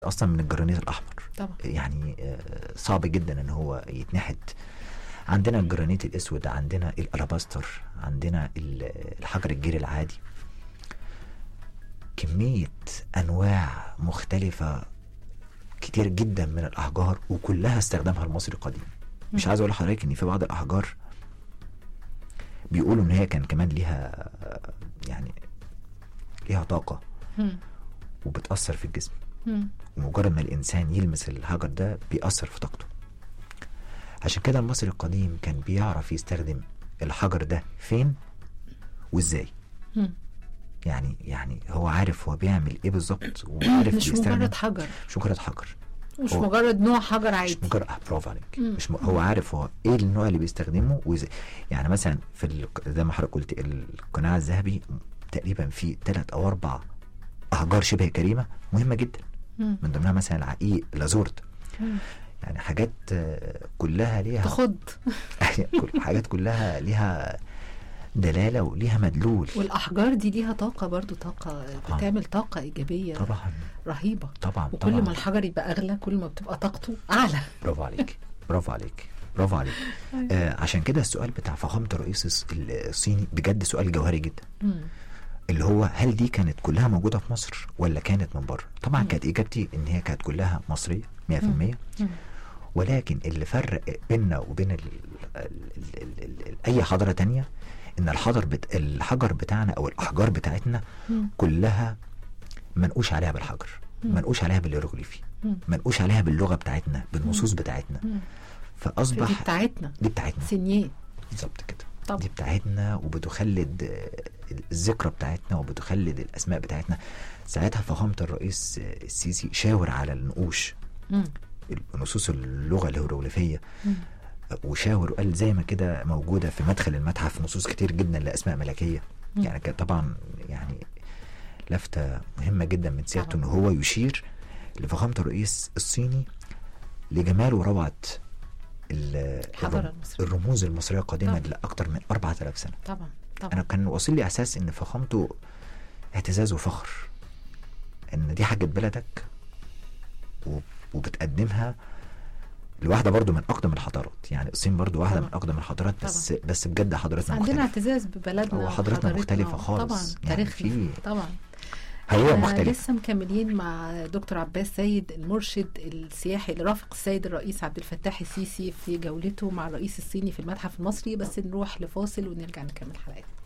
اصلا من الجرانيت الاحمر طبعا يعني آه، صعب جدا ان هو يتنحت عندنا الجرانيت الاسود عندنا الالاباستر عندنا ال- الحجر الجيري العادي كمية انواع مختلفة كتير جدا من الاحجار وكلها استخدامها المصري القديم مش عايز اقول لحضرتك ان في بعض الاحجار بيقولوا ان هي كان كمان ليها آه، يعني ليها طاقة مم. وبتأثر في الجسم مم. ومجرد ما الإنسان يلمس الحجر ده بيأثر في طاقته عشان كده المصري القديم كان بيعرف يستخدم الحجر ده فين وازاي مم. يعني يعني هو عارف هو بيعمل ايه بالظبط وعارف مش بيستخدم مجرد حجر مش مجرد حجر مش هو- مجرد نوع حجر مش عادي مجرد آه، برافو عليك مم. مش م... هو عارف هو ايه النوع اللي بيستخدمه وإزاي يعني مثلا في ال... زي ما حضرتك قلت القناع الذهبي تقريبا فيه ثلاث او اربع احجار شبه كريمه مهمه جدا مم. من ضمنها مثلا العقيق لازورت مم. يعني حاجات آه، كلها ليها تخض كل- حاجات كلها ليها دلاله وليها مدلول والاحجار دي ليها طاقه برضو طاقه بتعمل طاقه ايجابيه طبعا رهيبه طبعا وكل طبعا ما الحجر يبقى اغلى كل ما بتبقى طاقته اعلى برافو عليك برافو عليك برافو عليك آه عشان كده السؤال بتاع فخامه الرئيس الص- الصيني بجد سؤال جوهري جدا مم. اللي هو هل دي كانت كلها موجوده في مصر ولا كانت من بره طبعا مم. كانت اجابتي ان هي كانت كلها مصريه 100% مم. مم. ولكن اللي فرق بيننا وبين ال ال ال ال ال ال اي حضاره تانية ان الحجر بت الحجر بتاعنا او الاحجار بتاعتنا مم. كلها منقوش عليها بالحجر مم. منقوش عليها بالهيروغليفي مم. منقوش عليها باللغه بتاعتنا بالنصوص بتاعتنا مم. دي فاصبح بتاعتنا دي بتاعتنا سينيه بالظبط كده طبعا. دي بتاعتنا وبتخلد آه، الذكرى بتاعتنا وبتخلد الاسماء بتاعتنا ساعتها فخامه الرئيس آه، السيسي شاور على النقوش مم. نصوص اللغه الهيروغليفيه مم. وشاور وقال زي ما كده موجوده في مدخل المتحف نصوص كتير جدا لاسماء ملكيه مم. يعني كانت طبعا يعني لفته مهمه جدا من سيادته ان طبعاً. هو يشير لفخامه الرئيس الصيني لجمال وروعه ال- الحضارة الرم- المصرية. الرموز المصريه القديمه طبعاً. لاكثر من 4000 سنه طبعا انا طبعا كان واصل لي احساس ان فخامته اعتزاز وفخر ان دي حاجه بلدك و- وبتقدمها لواحده برضو من اقدم الحضارات يعني الصين برضو واحده طبعا. من اقدم الحضارات بس بس بجد حضارتنا عندنا مختلفه اعتزاز ببلدنا هو حضارتنا وحضارتنا مختلفة خالص. طبعا يعني تاريخنا في- طبعا هو احنا مختلف لسه مكملين مع دكتور عباس سيد المرشد السياحي اللي رافق السيد الرئيس عبد الفتاح السيسي في جولته مع الرئيس الصيني في المتحف المصري بس نروح لفاصل ونرجع نكمل حلقتنا